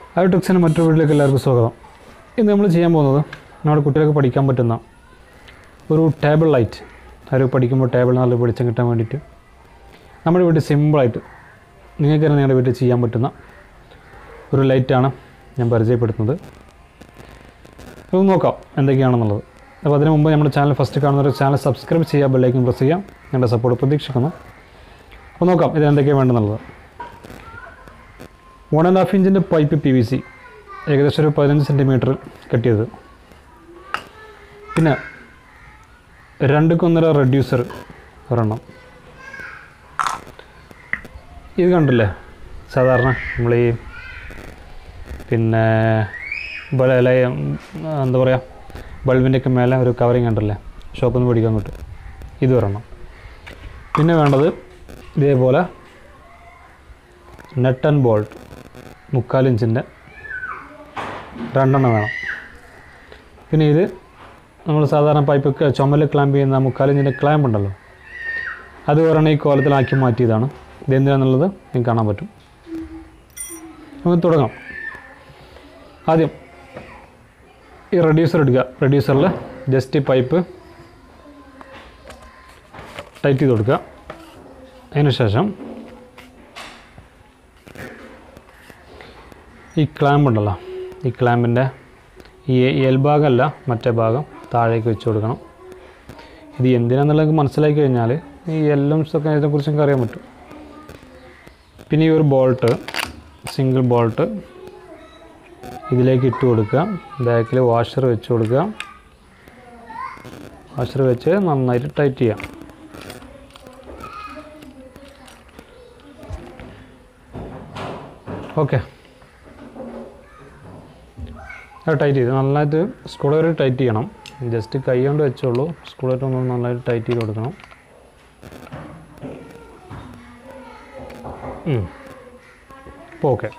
ആ ട്രിക്സിന് മറ്റൊരു വീട്ടിലേക്ക് എല്ലാവർക്കും സ്വാഗതം ഇന്ന് നമ്മൾ ചെയ്യാൻ പോകുന്നത് നമ്മുടെ കുട്ടികൾക്ക് പഠിക്കാൻ പറ്റുന്ന ഒരു ടേബിൾ ലൈറ്റ് അവർ പഠിക്കുമ്പോൾ ടേബിൾ നല്ല വെളിച്ചം കിട്ടാൻ വേണ്ടിയിട്ട് നമ്മുടെ വീട്ടിൽ സിമ്പിളായിട്ട് നിങ്ങൾക്ക് തന്നെ നിങ്ങളുടെ വീട്ടിൽ ചെയ്യാൻ പറ്റുന്ന ഒരു ലൈറ്റാണ് ഞാൻ പരിചയപ്പെടുത്തുന്നത് അത് നോക്കാം എന്തൊക്കെയാണെന്നുള്ളത് അപ്പോൾ അതിന് മുമ്പ് നമ്മുടെ ചാനൽ ഫസ്റ്റ് കാണുന്നവർ ചാനൽ സബ്സ്ക്രൈബ് ചെയ്യുക ബെല്ലൈക്കൻ പ്രസ് ചെയ്യാം ഞങ്ങളുടെ സപ്പോർട്ട് പ്രതീക്ഷിക്കുന്നു അപ്പോൾ നോക്കാം ഇത് എന്തൊക്കെയാണ് വേണ്ടെന്നുള്ളത് വൺ ആൻഡ് ഹാഫ് ഇഞ്ചിൻ്റെ പൈപ്പ് പി വി സി ഏകദേശം ഒരു പതിനഞ്ച് സെൻറ്റിമീറ്റർ കെട്ടിയത് പിന്നെ രണ്ട് കൊന്നര റെഡ്യൂസർ ഒരെണ്ണം ഇത് കണ്ടില്ലേ സാധാരണ നമ്മൾ ഈ പിന്നെ ബ- അല്ല, ഉം, എന്താ പറയുക ബൾബിൻ്റെയൊക്കെ മേലെ ഒരു കവറിങ് കണ്ടല്ലേ ഷോപ്പിൽ നിന്ന് മേടിക്കാൻ കിട്ടും ഇത് ഒരെണ്ണം പിന്നെ വേണ്ടത് ഇതേപോലെ നെട്ട് ആൻഡ് ബോൾട്ട് മുക്കാൽ ഇഞ്ചിൻ്റെ രണ്ടെണ്ണം വേണം പിന്നെ ഇത് നമ്മൾ സാധാരണ പൈപ്പ് ചുമല് ക്ലാമ്പ് ചെയ്യുന്ന മുക്കാൽ ഇഞ്ചിൻ്റെ ക്ലാമ്പ് ഉണ്ടല്ലോ അത് ഒരെണ്ണം ഈ കോലത്തിലാക്കി മാറ്റിയതാണ് ഇത് എന്തിനാണെന്നുള്ളത് നിങ്ങൾക്ക് കാണാൻ പറ്റും നമുക്ക് തുടങ്ങാം ആദ്യം ഈ റെഡ്യൂസർ എടുക്കുക റെഡ്യൂസറിൽ ജസ്റ്റ് ഈ പൈപ്പ് ടൈറ്റ് ചെയ്ത് കൊടുക്കുക അതിന് ശേഷം ഈ ക്ലാമ്പ് ഉണ്ടല്ലോ ഈ ക്ലാമ്പിൻ്റെ ഈ എൽ ഭാഗമല്ല മറ്റേ ഭാഗം താഴേക്ക് വെച്ച് കൊടുക്കണം ഇത് എന്തിനാണെന്നുള്ളത് മനസ്സിലാക്കി കഴിഞ്ഞാൽ ഈ എല്ലംസൊക്കെ ഇതിനെക്കുറിച്ച് നമുക്ക് അറിയാൻ പറ്റും പിന്നെ ഈ ഒരു ബോൾട്ട് സിംഗിൾ ബോൾട്ട് ഇതിലേക്ക് ഇട്ട് കൊടുക്കുക ബാക്കിൽ വാഷർ വെച്ച് കൊടുക്കുക വാഷർ വെച്ച് നന്നായിട്ട് ടൈറ്റ് ചെയ്യാം ഓക്കെ അത് ടൈറ്റ് ചെയ്ത് നന്നായിട്ട് സ്ക്രൂ ഡ്രൈവർ ടൈറ്റ് ചെയ്യണം ജസ്റ്റ് കൈ കൊണ്ട് വെച്ചോളൂ സ്ക്രൂ ഡ്രൈവർ ഒന്ന് നന്നായിട്ട് ടൈറ്റ് ചെയ്ത് കൊടുക്കണം ഇപ്പോൾ ഓക്കെ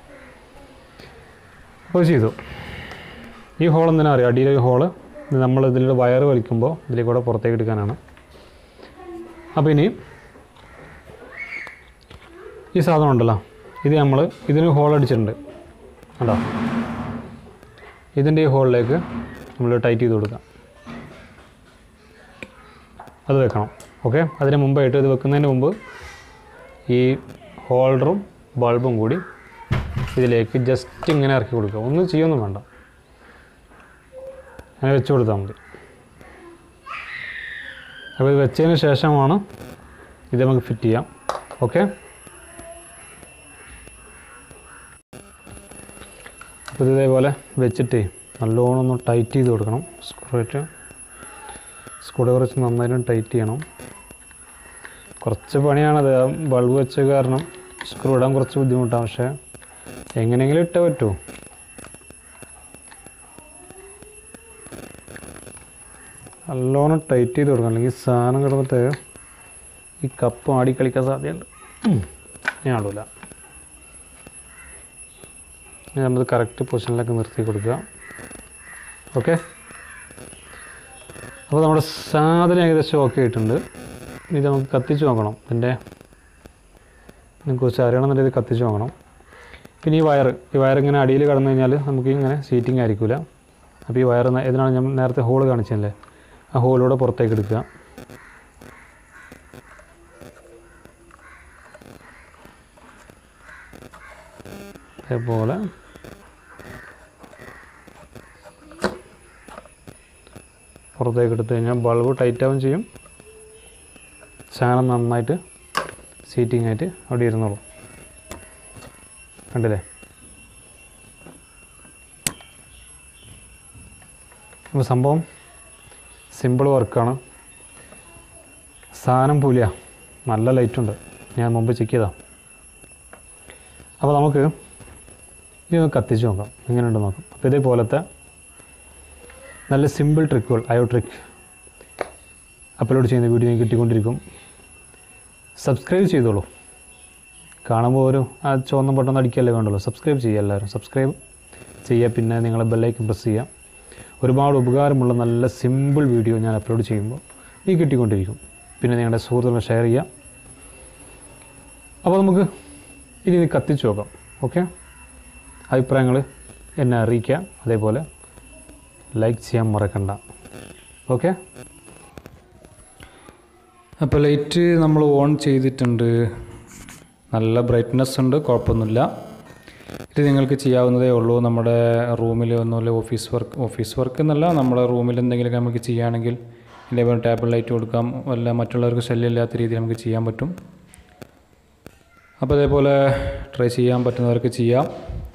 അപ്പോൾ ചെയ്തു ഈ ഹോൾ എന്തിനാ അറിയാം അടിയിലെ ഈ ഹോള് ഇത് നമ്മൾ ഇതിൽ വയർ വലിക്കുമ്പോൾ ഇതിൽ കൂടെ പുറത്തേക്ക് എടുക്കാനാണ് അപ്പോൾ ഇനി ഈ സാധനം ഉണ്ടല്ലോ ഇത് നമ്മൾ ഇതിന് ഹോൾ അടിച്ചിട്ടുണ്ട് കണ്ടോ ഇതിൻ്റെ ഈ ഹോളിലേക്ക് നമ്മൾ ടൈറ്റ് ചെയ്ത് കൊടുക്കാം അത് വെക്കണം ഓക്കെ അതിന് മുമ്പായിട്ട് ഇത് വെക്കുന്നതിന് മുമ്പ് ഈ ഹോൾഡറും ബൾബും കൂടി ഇതിലേക്ക് ജസ്റ്റ് ഇങ്ങനെ ഇറക്കി കൊടുക്കുക ഒന്നും ചെയ്യൊന്നും വേണ്ട അങ്ങനെ വെച്ച് കൊടുത്താൽ മതി അപ്പോൾ ഇത് വെച്ചതിന് ശേഷമാണ് ഇത് നമുക്ക് ഫിറ്റ് ചെയ്യാം ഓക്കെ അപ്പോൾ ഇത് ഇതേപോലെ വെച്ചിട്ട് നല്ലോണം ഒന്ന് ടൈറ്റ് ചെയ്ത് കൊടുക്കണം സ്ക്രൂറ്റ് സ്ക്രൂ കുറച്ച് നന്നായിട്ട് ടൈറ്റ് ചെയ്യണം കുറച്ച് പണിയാണത് ആ ബൾബ് വെച്ച കാരണം സ്ക്രൂ ഇടാൻ കുറച്ച് ബുദ്ധിമുട്ടാണ് പക്ഷേ എങ്ങനെയെങ്കിലും ഇട്ടേ പറ്റൂ നല്ലോണം ടൈറ്റ് ചെയ്ത് കൊടുക്കണം അല്ലെങ്കിൽ സാധനം കിടന്നിട്ട് ഈ കപ്പ് ആടി കളിക്കാൻ സാധ്യതയുണ്ട് ഉം. ഞാൻ ആടൂല ഇനി നമ്മൾ കറക്റ്റ് പൊസിഷനിലൊക്കെ നിർത്തി കൊടുക്കുക ഓക്കെ അപ്പോൾ നമ്മുടെ സാധനം ഏകദേശം ഓക്കെ ആയിട്ടുണ്ട് ഇത് നമുക്ക് കത്തിച്ച് നോക്കണം ഇതിൻ്റെ ഇതിനെക്കുറിച്ച് അറിയണമെന്നുണ്ടെങ്കിൽ ഇത് കത്തിച്ച് നോക്കണം പിന്നെ ഈ വയർ ഈ വയർ ഇങ്ങനെ അടിയിൽ കടന്നു കഴിഞ്ഞാൽ നമുക്ക് ഇങ്ങനെ സീറ്റിംഗ് ആയിരിക്കില്ല അപ്പോൾ ഈ വയർ ഇതിനാണ് ഞാൻ നേരത്തെ ഹോൾ കാണിച്ചല്ലേ ആ ഹോളിലൂടെ പുറത്തേക്ക് എടുക്കുക അതേപോലെ പുറത്തേക്ക് എടുത്തു കഴിഞ്ഞാൽ ബൾബ് ടൈറ്റ് ആവും ചെയ്യും സാധനം നന്നായിട്ട് സീറ്റിംഗ് ആയിട്ട് അവിടെ ഇരുന്നോളും കണ്ടില്ലേ അപ്പോൾ സംഭവം സിമ്പിൾ വർക്കാണ് സാധനം പൂലിയ നല്ല ലൈറ്റുണ്ട് ഞാൻ മുമ്പ് ചെക്ക് ചെയ്താ അപ്പോൾ നമുക്ക് ഇത് ഒന്ന് കത്തിച്ച് നോക്കാം എങ്ങനെയുണ്ട് നോക്കാം അപ്പോൾ ഇതേപോലത്തെ നല്ല സിമ്പിൾ ട്രിക്കുകൾ അയോ ട്രിക്ക് അപ്ലോഡ് ചെയ്യുന്ന വീഡിയോ നിങ്ങൾക്ക് കിട്ടിക്കൊണ്ടിരിക്കും സബ്സ്ക്രൈബ് ചെയ്തോളൂ കാണുമ്പോൾ ഒരു ആ ചുവന്ന ബട്ടൺ അടിക്കല്ലേ വേണ്ടുള്ളൂ സബ്സ്ക്രൈബ് ചെയ്യുക എല്ലാവരും സബ്സ്ക്രൈബ് ചെയ്യുക പിന്നെ നിങ്ങൾ ബെല്ലൈക്കൻ പ്രസ് ചെയ്യുക ഒരുപാട് ഉപകാരമുള്ള നല്ല സിമ്പിൾ വീഡിയോ ഞാൻ അപ്ലോഡ് ചെയ്യുമ്പോൾ ഈ കിട്ടിക്കൊണ്ടിരിക്കും പിന്നെ നിങ്ങളുടെ സുഹൃത്തുക്കളെ ഷെയർ ചെയ്യുക അപ്പോൾ നമുക്ക് ഇനി ഇത് കത്തിച്ച് നോക്കാം ഓക്കെ അഭിപ്രായങ്ങൾ എന്നെ അറിയിക്കുക അതേപോലെ ലൈക്ക് ചെയ്യാൻ മറക്കണ്ട ഓക്കെ അപ്പോൾ ലൈറ്റ് നമ്മൾ ഓൺ ചെയ്തിട്ടുണ്ട് നല്ല ബ്രൈറ്റ്നസ് ഉണ്ട് കുഴപ്പമൊന്നുമില്ല ഇത് നിങ്ങൾക്ക് ചെയ്യാവുന്നതേ ഉള്ളൂ നമ്മുടെ റൂമിൽ ഒന്നുമില്ല ഓഫീസ് വർക്ക് ഓഫീസ് വർക്ക് എന്നല്ല നമ്മുടെ റൂമിൽ എന്തെങ്കിലുമൊക്കെ നമുക്ക് ചെയ്യുകയാണെങ്കിൽ ഇതേപോലെ ടേബിൾ ലൈറ്റ് കൊടുക്കാം വല്ല മറ്റുള്ളവർക്ക് ശല്യമില്ലാത്ത രീതിയിൽ നമുക്ക് ചെയ്യാൻ പറ്റും അപ്പോൾ അതേപോലെ ട്രൈ ചെയ്യാൻ പറ്റുന്നവർക്ക് ചെയ്യാം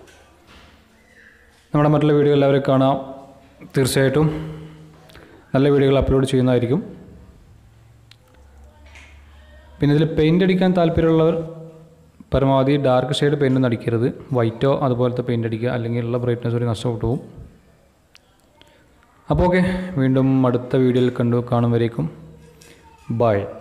നമ്മുടെ മറ്റുള്ള വീഡിയോ എല്ലാവരും കാണാം തീർച്ചയായിട്ടും നല്ല വീഡിയോകൾ അപ്ലോഡ് ചെയ്യുന്നതായിരിക്കും പിന്നെ ഇതിൽ പെയിൻ്റ് അടിക്കാൻ താല്പര്യമുള്ളവർ പരമാവധി ഡാർക്ക് ഷെയ്ഡ് പെയിൻ്റ് അടിക്കരുത് വൈറ്റോ അതുപോലത്തെ പെയിൻ്റ് അടിക്കുക അല്ലെങ്കിൽ ഉള്ള ബ്രൈറ്റ്നസ് ഒരു നഷ്ടപ്പെട്ടു പോകും അപ്പോൾ ഓക്കെ വീണ്ടും അടുത്ത വീഡിയോയിൽ കണ്ടു കാണും വരേക്കും ബൈ